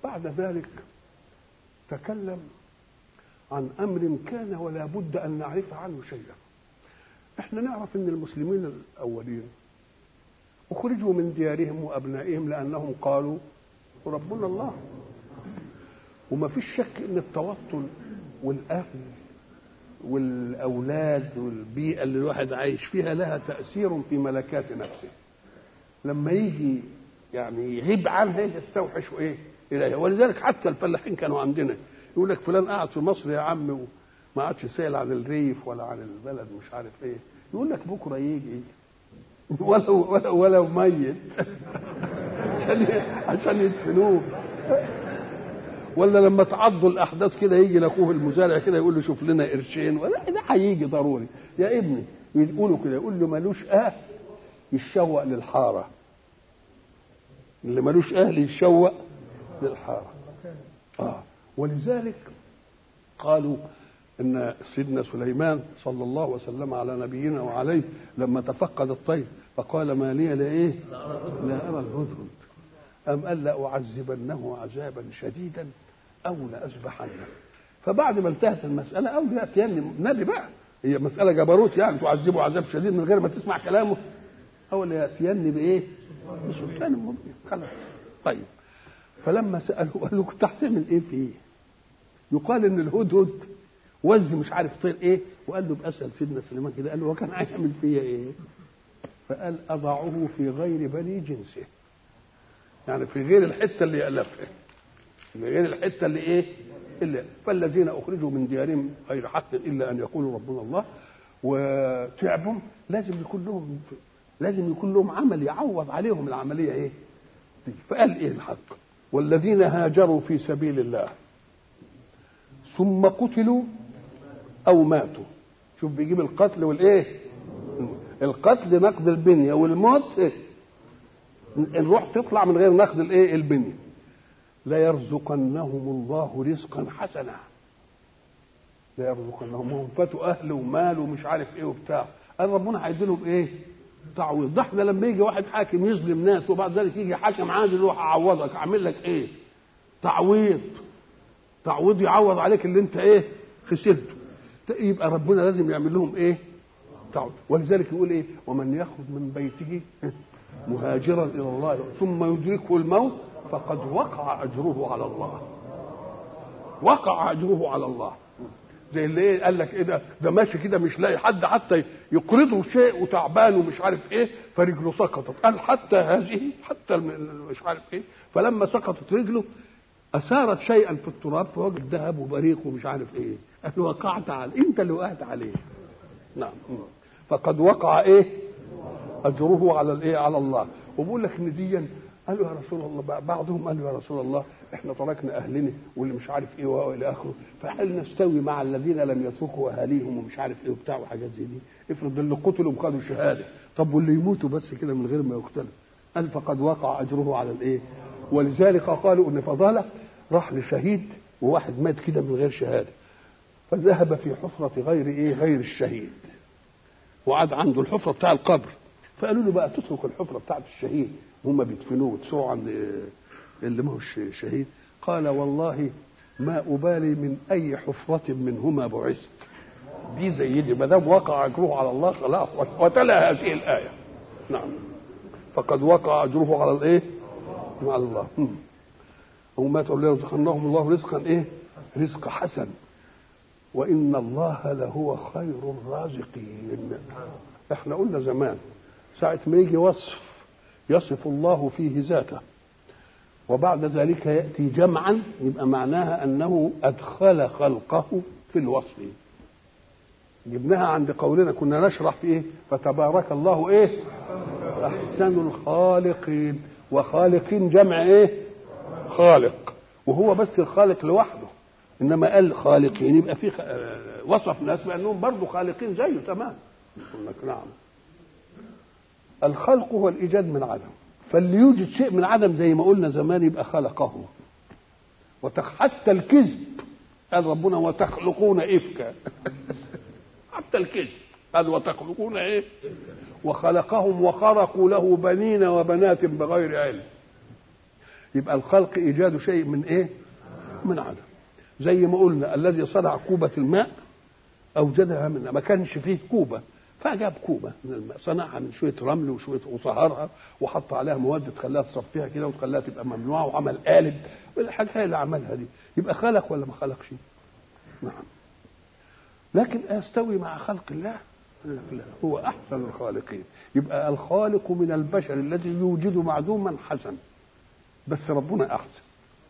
بعد ذلك تكلم عن امر كان ولا بد ان نعرف عنه شيئا احنا نعرف ان المسلمين الاولين اخرجوا من ديارهم وابنائهم لانهم قالوا ربنا الله وما فيش شك ان التوطن والاهل والاولاد والبيئه اللي الواحد عايش فيها لها تاثير في ملكات نفسه لما يجي يعني يغيب عنها يستوحش ايه اليها ولذلك حتى الفلاحين كانوا عندنا يقول لك فلان قاعد في مصر يا عم وما عادش سائل عن الريف ولا عن البلد مش عارف ايه يقول لك بكره يجي ولو ولو ولو ميت عشان عشان يدفنوه ولا لما تعضوا الاحداث كده يجي لاخوه المزارع كده يقول له شوف لنا قرشين ولا ده هيجي ضروري يا ابني يقولوا كده يقول له ملوش اهل يتشوق للحاره اللي ملوش اهل يتشوق للحاره اه ولذلك قالوا ان سيدنا سليمان صلى الله وسلم على نبينا وعليه لما تفقد الطير فقال ما لي لا ايه لا ارى الهدهد ام قال لاعذبنه عذابا شديدا او لاذبحنه فبعد ما انتهت المساله او ياتيني نبي بقى هي مساله جبروت يعني تعذبه عذاب شديد من غير ما تسمع كلامه او لياتيني بايه؟ بسلطان مبين خلاص طيب فلما سالوه قال له كنت هتعمل ايه فيه؟ يقال ان الهدهد وز مش عارف طير ايه وقال له باسال سيدنا سليمان كده قال له هو كان هيعمل فيا ايه؟ فقال اضعه في غير بني جنسه يعني في غير الحته اللي يالفها في غير الحته اللي ايه؟ اللي فالذين اخرجوا من ديارهم غير حق الا ان يقولوا ربنا الله وتعبهم لازم يكون لهم لازم يكون لهم عمل يعوض عليهم العمليه ايه؟ دي. فقال ايه الحق؟ والذين هاجروا في سبيل الله ثم قتلوا او ماتوا شوف بيجيب القتل والايه القتل نقد البنيه والموت إيه؟ الروح تطلع من غير نقد الايه البنيه لا يرزقنهم الله رزقا حسنا لا يرزقنهم هم فاتوا اهل ومال ومش عارف ايه وبتاع قال ربنا هيدي لهم ايه تعويض ده احنا لما يجي واحد حاكم يظلم ناس وبعد ذلك يجي حاكم عادل يروح اعوضك اعمل لك ايه تعويض تعويض يعوض عليك اللي انت ايه خسرته يبقى ربنا لازم يعمل لهم ايه تعويض ولذلك يقول ايه ومن يخرج من بيته مهاجرا الى الله ثم يدركه الموت فقد وقع اجره على الله وقع اجره على الله زي اللي ايه قال لك ايه ده ده ماشي كده مش لاقي حد حتى يقرضه شيء وتعبان ومش عارف ايه فرجله سقطت قال حتى هذه حتى مش عارف ايه فلما سقطت رجله اثارت شيئا في التراب فوجد ذهب وبريق ومش عارف ايه قال وقعت على انت اللي وقعت عليه نعم فقد وقع ايه اجره على الايه على الله وبقول لك ان دي قالوا يا رسول الله بعضهم قالوا يا رسول الله احنا تركنا اهلنا واللي مش عارف ايه والى اخره فهل نستوي مع الذين لم يتركوا اهاليهم ومش عارف ايه وبتاع وحاجات زي دي افرض اللي قتلوا خدوا شهاده طب واللي يموتوا بس كده من غير ما يقتلوا قال فقد وقع اجره على الايه ولذلك قالوا ان فضاله راح لشهيد وواحد مات كده من غير شهاده فذهب في حفرة غير ايه غير الشهيد وقعد عنده الحفرة بتاع القبر فقالوا له بقى تترك الحفرة بتاعت الشهيد هم بيدفنوه وتسوعوا عند اللي ما هوش شهيد قال والله ما أبالي من أي حفرة منهما بعثت دي زي دي ما دام وقع أجره على الله خلاص وتلا هذه الآية نعم فقد وقع أجره على الإيه؟ على الله وما تقول ليرزقنهم الله رزقا إيه؟ رزق حسن وإن الله لهو خير الرازقين احنا قلنا زمان ساعة ما يجي وصف يصف الله فيه ذاته وبعد ذلك يأتي جمعا يبقى معناها أنه أدخل خلقه في الوصف جبناها عند قولنا كنا نشرح في إيه فتبارك الله إيه أحسن الخالقين وخالقين جمع إيه خالق وهو بس الخالق لوحده انما قال خالقين يبقى في وصف ناس بانهم برضه خالقين زيه تمام يقول لك نعم الخلق هو الايجاد من عدم فاللي يوجد شيء من عدم زي ما قلنا زمان يبقى خلقه وتخ حتى الكذب قال ربنا وتخلقون افكا حتى الكذب قال وتخلقون ايه وخلقهم وخرقوا له بنين وبنات بغير علم يبقى الخلق ايجاد شيء من ايه من عدم زي ما قلنا الذي صنع كوبة الماء أوجدها من ما كانش فيه كوبة فجاب كوبة من الماء صنعها من شوية رمل وشوية وصهرها وحط عليها مواد تخليها تصفيها كده وتخليها تبقى ممنوعة وعمل قالب الحاجة هي اللي عملها دي يبقى خلق ولا ما خلقش؟ نعم لكن أستوي مع خلق الله؟ لا هو أحسن الخالقين يبقى الخالق من البشر الذي يوجد معدوما حسن بس ربنا أحسن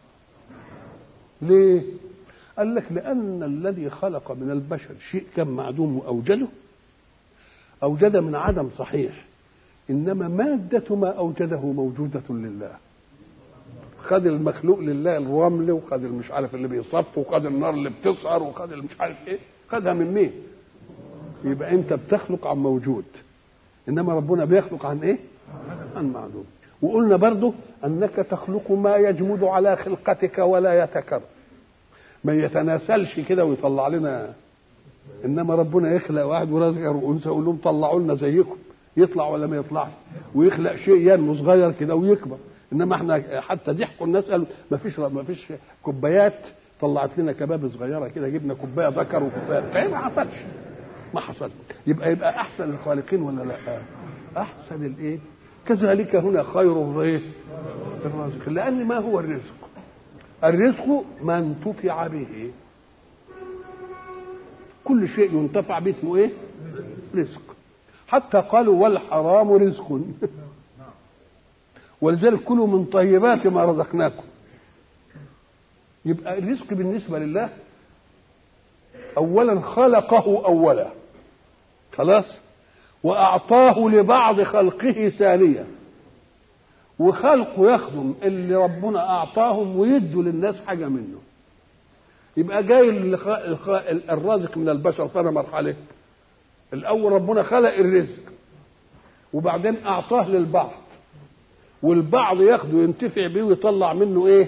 ليه؟ قال لك لأن الذي خلق من البشر شيء كان معدوم وأوجده أوجد من عدم صحيح إنما مادة ما أوجده موجودة لله خد المخلوق لله الرمل وخد مش عارف اللي بيصف وخد النار اللي بتسعر وخد اللي مش عارف ايه خدها من مين يبقى انت بتخلق عن موجود انما ربنا بيخلق عن ايه عن معدوم وقلنا برضه انك تخلق ما يجمد على خلقتك ولا يتكرر ما يتناسلش كده ويطلع لنا انما ربنا يخلق واحد ورزق وانثى يقول لهم طلعوا لنا زيكم يطلع ولا ما يطلعش ويخلق شيء ينمو صغير كده ويكبر انما احنا حتى ضحكوا الناس قالوا ما فيش ما فيش كوبايات طلعت لنا كباب صغيره كده جبنا كوبايه ذكر وكوبايه فاهم ما حصلش ما حصل يبقى يبقى احسن الخالقين ولا لا احسن الايه كذلك هنا خير الايه الرازق لان ما هو الرزق الرزق ما انتفع به كل شيء ينتفع به اسمه ايه رزق حتى قالوا والحرام رزق ولذلك كلوا من طيبات ما رزقناكم يبقى الرزق بالنسبه لله اولا خلقه اولا خلاص واعطاه لبعض خلقه ثانيا وخلقه يخدم اللي ربنا اعطاهم ويدوا للناس حاجه منه يبقى جاي الرازق من البشر فانا مرحله الاول ربنا خلق الرزق وبعدين اعطاه للبعض والبعض ياخده ينتفع بيه ويطلع منه ايه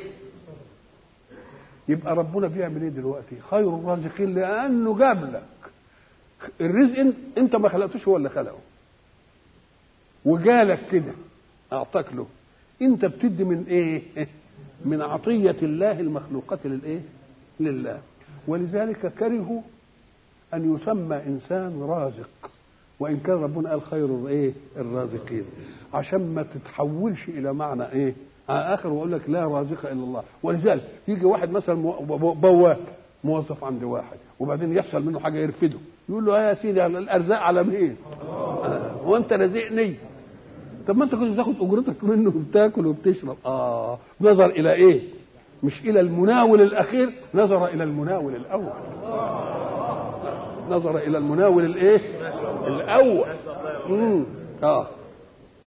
يبقى ربنا بيعمل ايه دلوقتي خير الرازقين لانه جاب لك الرزق انت ما خلقتوش هو اللي خلقه وجالك كده اعطاك له انت بتدي من ايه من عطيه الله المخلوقات للايه لله ولذلك كرهوا ان يسمى انسان رازق وان كان ربنا قال خير الايه الرازقين عشان ما تتحولش الى معنى ايه اخر ويقول لك لا رازق الا الله ولذلك يجي واحد مثلا بواب موظف عند واحد وبعدين يحصل منه حاجه يرفده يقول له يا سيدي الارزاق على مين؟ هو انت رازقني طب ما انت كنت بتاخد اجرتك منه وبتاكل وبتشرب اه نظر الى ايه؟ مش الى المناول الاخير نظر الى المناول الاول نظر الى المناول الايه؟ الاول امم اه